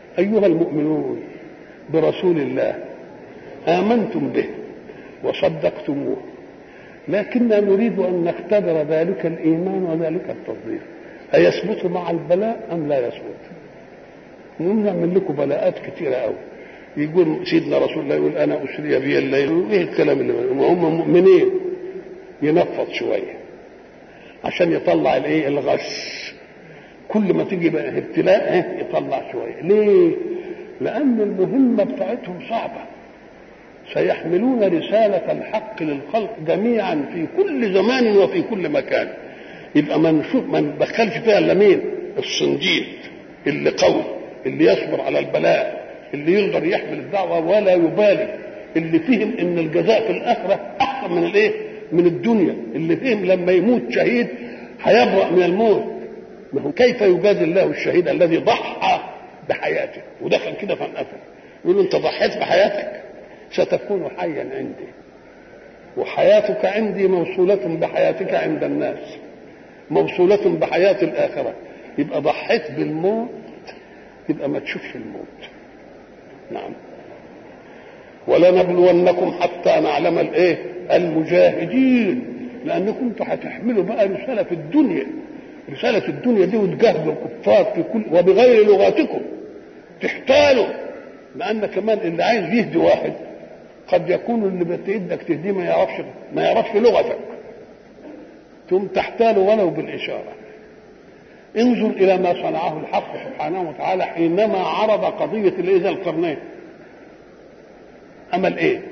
ايها المؤمنون برسول الله امنتم به وصدقتموه لكننا نريد ان نختبر ذلك الايمان وذلك التصديق أيثبت مع البلاء ام لا يثبت نقوم نعمل لكم بلاءات كثيره قوي يقول سيدنا رسول الله يقول انا اسري بي الليل ايه الكلام اللي هم مؤمنين ينفض شويه عشان يطلع الايه الغش كل ما تيجي بقى ابتلاء يطلع شويه ليه لان المهمه بتاعتهم صعبه سيحملون رسالة الحق للخلق جميعا في كل زمان وفي كل مكان يبقى ما نشوف ما ندخلش فيها الا مين؟ الصنديد اللي قوي اللي يصبر على البلاء اللي يقدر يحمل الدعوة ولا يبالي اللي فهم ان الجزاء في الآخرة أحسن من الايه؟ من الدنيا اللي فهم لما يموت شهيد هيبرأ من الموت ما هو كيف يجازي الله الشهيد الذي ضحى بحياته ودخل كده فانقفل يقول له انت ضحيت بحياتك ستكون حيا عندي وحياتك عندي موصولة بحياتك عند الناس موصولة بحياة الآخرة يبقى ضحيت بالموت يبقى ما تشوفش الموت نعم ولنبلونكم حتى نعلم الايه المجاهدين لانكم انتم هتحملوا بقى رساله في الدنيا رساله الدنيا دي وتجاهدوا الكفار في كل وبغير لغاتكم تحتالوا لان كمان اللي عايز يهدي واحد قد يكون اللي بتيدك تهديه ما يعرفش ما يعرفش لغتك ثم تحتال ولو بالإشارة انظر إلى ما صنعه الحق سبحانه وتعالى حينما عرض قضية ذا القرنين عمل إيه؟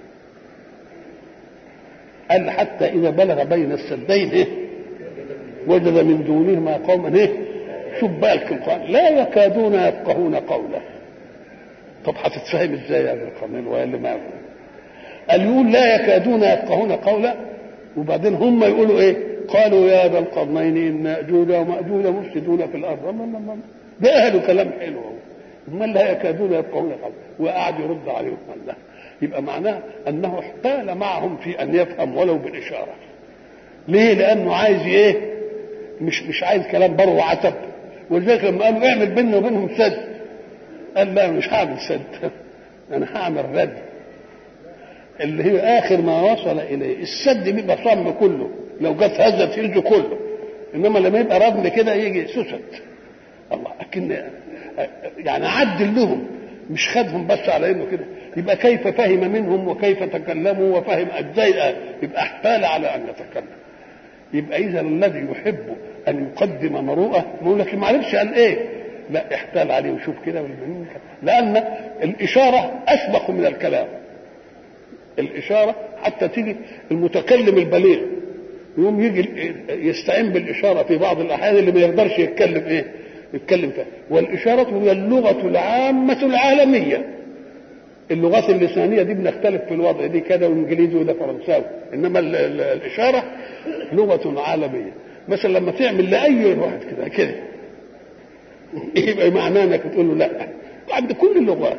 قال حتى إذا بلغ بين السدين إيه؟ وجد من دونهما قوما إيه؟ شوف بقى القرآن لا يكادون يفقهون قوله طب هتتفهم ازاي يا ابن القرنين ولا ما قال يقول لا يكادون يفقهون قولا وبعدين هم يقولوا ايه قالوا يا ذا القرنين ان ياجوج وماجوج مفسدون في الارض الله الله الله ده اهل كلام حلو هم لا يكادون يفقهون قولا وقعد يرد عليهم الله يبقى معناه انه احتال معهم في ان يفهم ولو بالاشاره ليه لانه عايز ايه مش مش عايز كلام بر وعتب ولذلك لما قالوا اعمل بيننا وبينهم سد قال لا مش هعمل سد انا هعمل رد اللي هي اخر ما وصل اليه السد بيبقى صم كله لو جت هزت يلجو كله انما لما يبقى ردم كده يجي سوست الله لكن يعني عدل لهم مش خدهم بس على انه كده يبقى كيف فهم منهم وكيف تكلموا وفهم ازاي يبقى احتال على ان يتكلم يبقى اذا الذي يحب ان يقدم مروءه يقول لك ما عرفش قال ايه لا احتال عليه وشوف كده لان الاشاره اسبق من الكلام الاشاره حتى تيجي المتكلم البليغ يقوم يجي يستعين بالاشاره في بعض الاحيان اللي ما يقدرش يتكلم ايه يتكلم فيها والاشاره هي اللغه العامه العالميه اللغات اللسانيه دي بنختلف في الوضع دي كده وانجليزي وده فرنساوي انما ال ال الاشاره لغه عالميه مثلا لما تعمل لاي واحد كده كده يبقى معناه انك بتقول له لا عند كل اللغات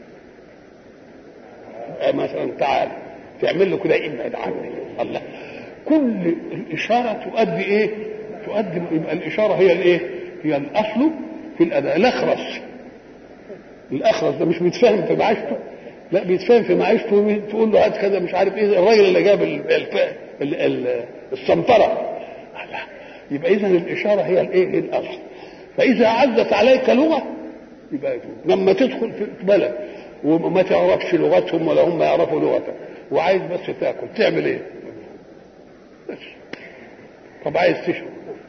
مثلا تعال تعمل له كده ابعد عني الله كل الاشاره تؤدي ايه؟ تؤدي يبقى الاشاره هي الايه؟ هي الاصل في الاداء الاخرس الاخرس ده مش بيتفاهم في معيشته لا بيتفاهم في معيشته تقول له هات كذا مش عارف ايه الراجل اللي جاب السنطره يبقى اذا الاشاره هي الايه؟ هي الاصل فاذا عزت عليك لغه يبقى لما تدخل في بلد وما تعرفش لغتهم ولا هم يعرفوا لغتك وعايز بس تاكل تعمل ايه؟ بس طب عايز تشرب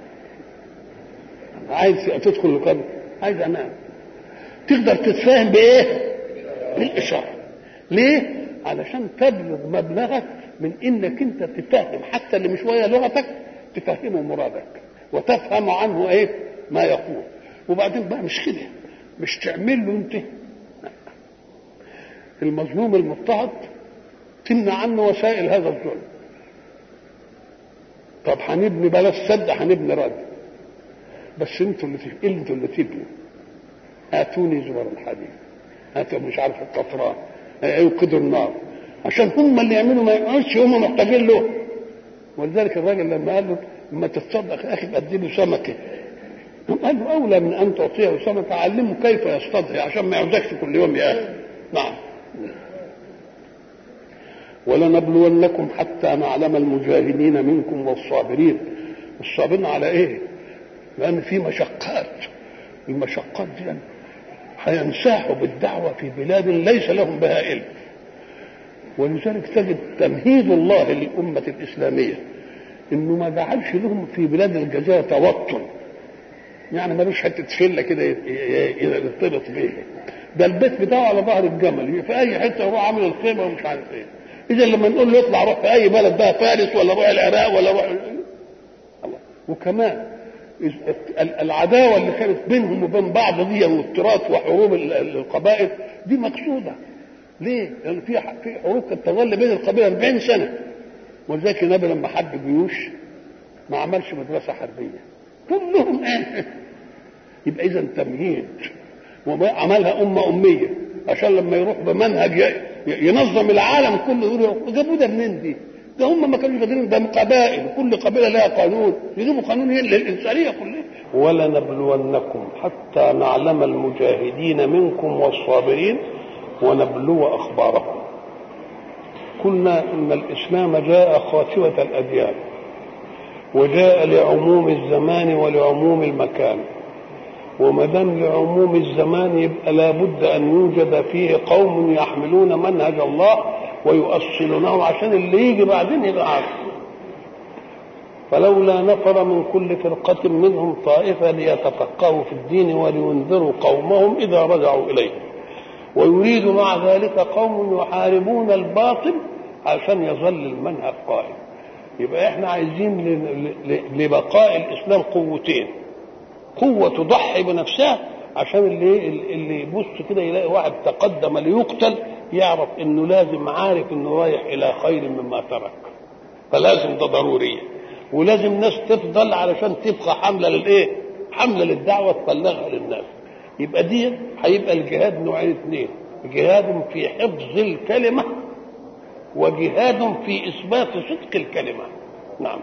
عايز تدخل القبر عايز انام تقدر تتفاهم بايه؟ بالاشاره ليه؟ علشان تبلغ مبلغك من انك انت تفهم حتى اللي مش ويا لغتك تفهمه مرادك وتفهم عنه ايه؟ ما يقول وبعدين بقى مش كده مش تعمل له انت المظلوم المضطهد تمنع عنه وسائل هذا الظلم طب هنبني بلاش سد هنبني رد بس انتوا اللي تف... انتوا اللي تبنوا اتوني زبر الحديد هاتوا مش عارف القطران يوقدوا النار عشان هم اللي يعملوا ما يقعدش هم محتاجين له ولذلك الراجل لما قال له لما تتصدق يا اخي ادي له سمكه قال له اولى من ان تعطيه اسامه تعلمه كيف يصطدي عشان ما يعوزكش كل يوم يا اخي نعم ولنبلونكم حتى نعلم المجاهدين منكم والصابرين الصابرين على ايه لان في مشقات المشقات دي يعني هينساحوا بالدعوه في بلاد ليس لهم بها علم ولذلك تجد تمهيد الله للامه الاسلاميه انه ما جعلش لهم في بلاد الجزيره توطن يعني ملوش حته فله كده يرتبط بيه ده البيت بتاعه على ظهر الجمل في اي حته يروح عامل الخيمه ومش عارف ايه اذا لما نقول له اطلع روح في اي بلد بقى فارس ولا روح العراق ولا روح الله وكمان العداوه اللي كانت بينهم وبين بعض دي والتراث وحروب القبائل دي مقصوده ليه؟ لان في في حروب كانت تظل بين القبائل 40 سنه ولذلك النبي لما حب جيوش ما عملش مدرسه حربيه كلهم ايه يبقى اذا تمهيد وعملها امه اميه عشان لما يروح بمنهج ينظم العالم كله يقول جابوا ده منين دي؟ ده هم ما كانوش قادرين ده قبائل كل قبيله لها قانون يجيبوا قانون للانسانيه كلها ولنبلونكم حتى نعلم المجاهدين منكم والصابرين ونبلو اخباركم قلنا ان الاسلام جاء خاتمه الاديان وجاء لعموم الزمان ولعموم المكان وما دام لعموم الزمان يبقى لابد ان يوجد فيه قوم يحملون منهج الله ويؤصلونه عشان اللي يجي بعدين يبقى عارف فلولا نفر من كل فرقة منهم طائفة ليتفقهوا في الدين ولينذروا قومهم إذا رجعوا إليه ويريد مع ذلك قوم يحاربون الباطل عشان يظل المنهج قائم يبقى احنا عايزين لبقاء الاسلام قوتين قوه تضحي بنفسها عشان اللي اللي يبص كده يلاقي واحد تقدم ليقتل يعرف انه لازم عارف انه رايح الى خير مما ترك فلازم ده ضروريه ولازم ناس تفضل علشان تبقى حمله للايه؟ حمله للدعوه تبلغها للناس يبقى دي هيبقى الجهاد نوعين اثنين جهاد في حفظ الكلمه وجهاد في اثبات صدق الكلمه نعم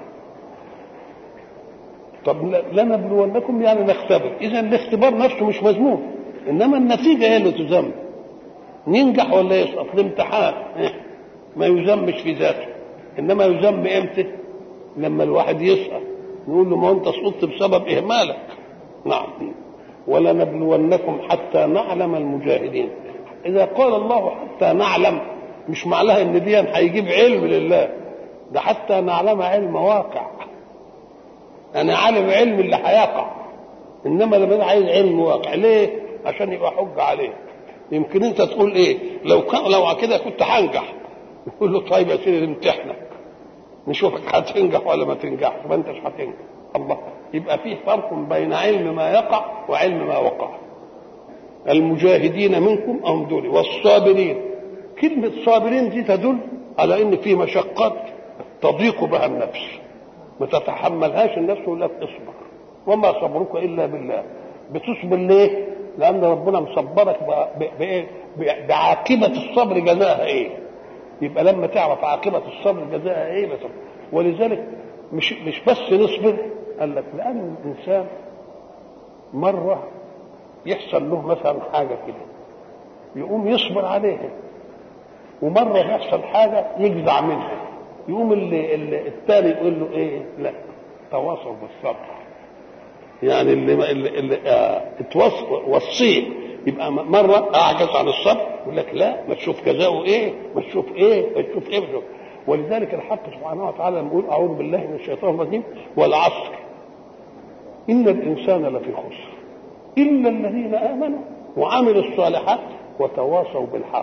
طب لنبلونكم يعني نختبر اذا الاختبار نفسه مش مذموم انما النتيجه هي اللي تذم ننجح ولا يسقط الامتحان ما يذمش في ذاته انما يذم امتى لما الواحد يسقط نقول له ما انت سقطت بسبب اهمالك نعم ولنبلونكم حتى نعلم المجاهدين اذا قال الله حتى نعلم مش معناها ان دي هيجيب علم لله ده حتى نعلم علم واقع انا عالم علم اللي هيقع انما لما انا عايز علم واقع ليه عشان يبقى حجه عليه يمكن انت تقول ايه لو كان لو كده كنت هنجح يقول له طيب يا سيدي نمتحنك نشوفك هتنجح ولا ما تنجحش ما انتش هتنجح الله يبقى فيه فرق بين علم ما يقع وعلم ما وقع المجاهدين منكم هم دول والصابرين كلمة صابرين دي تدل على ان في مشقات تضيق بها النفس ما تتحملهاش النفس ولا تصبر وما صبرك الا بالله بتصبر ليه؟ لان ربنا مصبرك بايه؟ بعاقبة الصبر جزاها ايه؟ يبقى لما تعرف عاقبة الصبر جزاها ايه بس ولذلك مش مش بس نصبر قال لك لان الانسان مرة يحصل له مثلا حاجة كده يقوم يصبر عليها ومرة يحصل حاجة يجزع منها يقوم اللي, اللي الثاني يقول له ايه لا تواصل بالصبر يعني اللي اللي, اللي اه وصيه يبقى مرة أعجز عن الصبر يقول لك لا ما تشوف جزاؤه إيه ما تشوف إيه ما تشوف إيه ما تشوف ولذلك الحق سبحانه وتعالى لما يقول أعوذ بالله من الشيطان الرجيم والعصر إن الإنسان لفي خسر إلا الذين آمنوا وعملوا الصالحات وتواصوا بالحق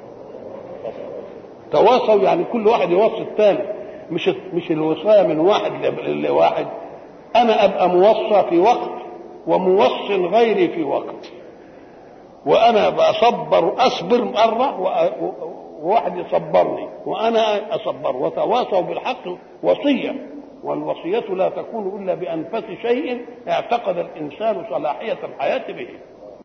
تواصوا يعني كل واحد يوصي الثاني مش مش الوصايه من واحد لواحد انا ابقى موصى في وقت وموصي غيري في وقت وانا بصبر اصبر مره وواحد يصبرني وانا اصبر وتواصوا بالحق وصيه والوصيه لا تكون الا بانفس شيء اعتقد الانسان صلاحيه الحياه به